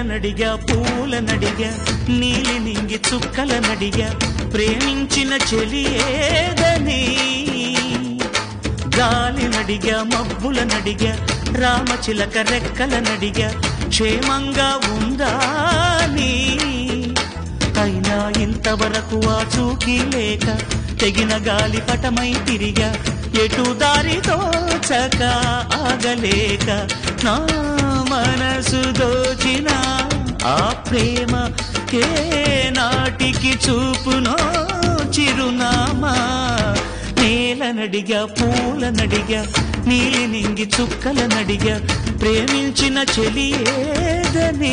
నేలనడిగా పూలనడిగా నీలి నింగి చుక్కలనడిగా ప్రేమించిన చెలి ఏదని గాలినడిగా మబ్బులనడిగా రామచిలక రెక్కలనడిగా క్షేమంగా ఉందా నీ అయినా ఇంతవరకు ఆ చూకి లేక తెగిన గాలి పటమై తిరిగా ఎటు దారి తోచక ఆగలేక నా మనసు దోచిన ఆ ప్రేమ ఏ నాటికి చూపునో చిరునామా నేలనడిగా పూలనడిగా నీలి నింగి చుక్కలనడిగా ప్రేమించిన చెలి ఏదని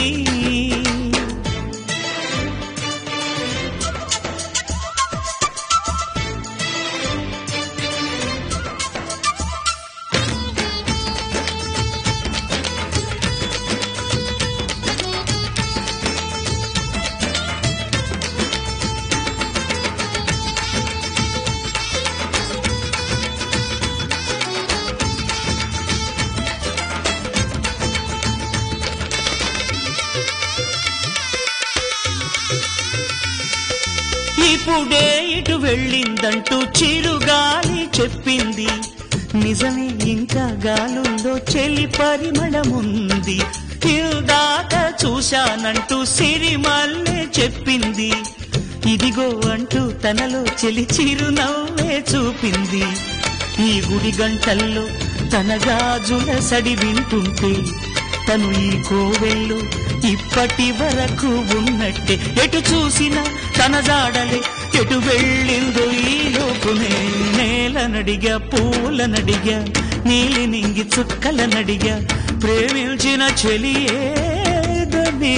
ఇప్పుడే ఇటు వెళ్ళిందంటూ చిరుగాలి చెప్పింది నిజమే ఇంకా గాలుల్లో చెలి పరిమళముంది ఇందాక చూశానంటూ సిరిమల్లే చెప్పింది ఇదిగో అంటూ తనలో చెలి చిరునవ్వే చూపింది ఈ గుడి గంటల్లో తన గాజుల సడి వింటుంటే తను ఈ కోవెళ్ళు ఇప్పటి వరకు ఉన్నట్టే ఎటు చూసినా తన జాడలే ఎటు వెళ్ళిందో ఈ లోపునే నేలనడిగా పూలనడిగా నీలి నింగి చుక్కలనడిగా ప్రేమించిన చెలి ఏదని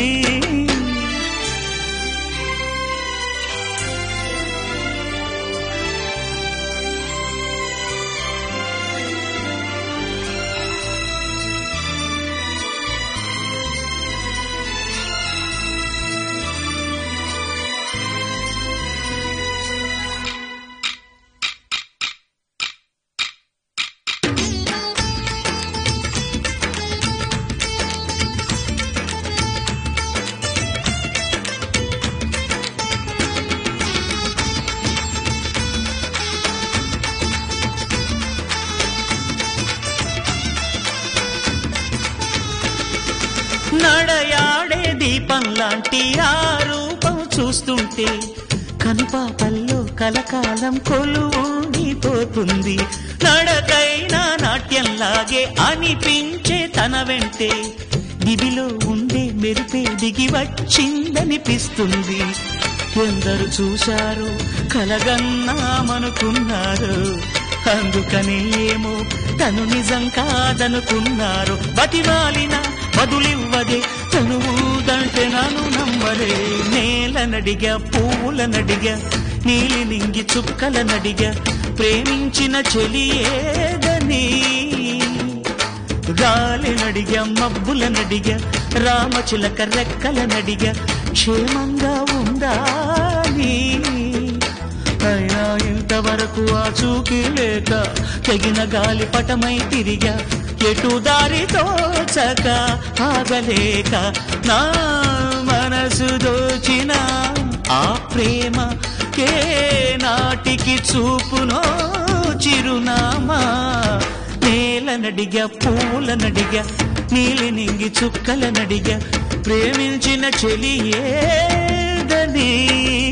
నడయాడే దీపం లాంటి ఆ రూపం చూస్తుంటే కనుపాపల్లో కలకాలం కొలువుండిపోతుంది నడకైనా నాట్యంలాగే అనిపించే తన వెంటే దివిలో ఉండే మెరిపే దిగి వచ్చిందనిపిస్తుంది ఎందరు చూశారు కలగన్నామనుకున్నారు అందుకని ఏమో తను నిజం కాదనుకున్నారు బతివాలిన బదులివ్వదే తను ఊదంటే నన్ను నమ్మలే నేలనడిగా పూలనడిగా నీలి నింగి చుక్కలనడిగా ప్రేమించిన చెలి ఏదని గాలినడిగా మబ్బులనడిగా రామచిలక రెక్కలనడిగా క్షేమంగా ఉందా నీ అయినా ఇంతవరకు ఆ చూకి లేక తెగిన గాలి పటమై తిరిగా ఎటు దారి తోచక ఆగలేక నా మనసు దోచిన ఆ ప్రేమ ఏ నాటికి చూపునో చిరునామా నేలనడిగా పూలనడిగా నీలి నింగి చుక్కలనడిగా ప్రేమించిన చెలి ఏదని